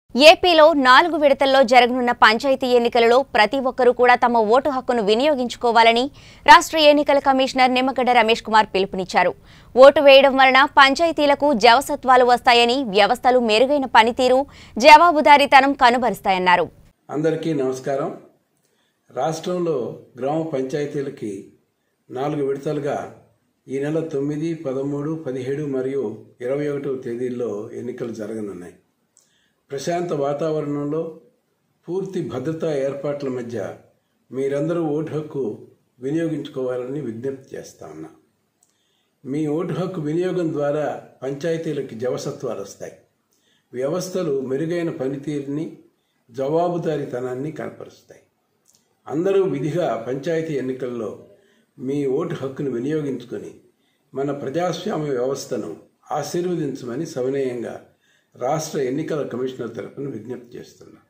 ఏపీలో నాలుగు విడతల్లో జరగనున్న పంచాయతీ ఎన్నికలలో ప్రతి ఒక్కరూ కూడా తమ ఓటు హక్కును వినియోగించుకోవాలని రాష్ట్ర ఎన్నికల కమిషనర్ నిమ్మగడ్డ రమేష్ కుమార్ పిలుపునిచ్చారు ఓటు వేయడం వలన పంచాయతీలకు జవసత్వాలు వస్తాయని వ్యవస్థలు మెరుగైన పనితీరు జవాబుదారీతనం కనుబరుస్తాయన్నారు అందరికీ నమస్కారం రాష్ట్రంలో గ్రామ పంచాయతీలకి నాలుగు విడతలుగా ఈ నెల తొమ్మిది పదమూడు పదిహేడు మరియు ఇరవై ఒకటవ తేదీల్లో ఎన్నికలు జరగనున్నాయి ప్రశాంత వాతావరణంలో పూర్తి భద్రతా ఏర్పాట్ల మధ్య మీరందరూ ఓటు హక్కు వినియోగించుకోవాలని విజ్ఞప్తి చేస్తా ఉన్నా మీ ఓటు హక్కు వినియోగం ద్వారా పంచాయతీలకి జవసత్వాలు వస్తాయి వ్యవస్థలు మెరుగైన పనితీరుని జవాబుదారీతనాన్ని కనపరుస్తాయి అందరూ విధిగా పంచాయతీ ఎన్నికల్లో మీ ఓటు హక్కును వినియోగించుకొని మన ప్రజాస్వామ్య వ్యవస్థను ఆశీర్వదించమని సవినయంగా రాష్ట్ర ఎన్నికల కమిషనర్ తరపున విజ్ఞప్తి చేస్తున్నా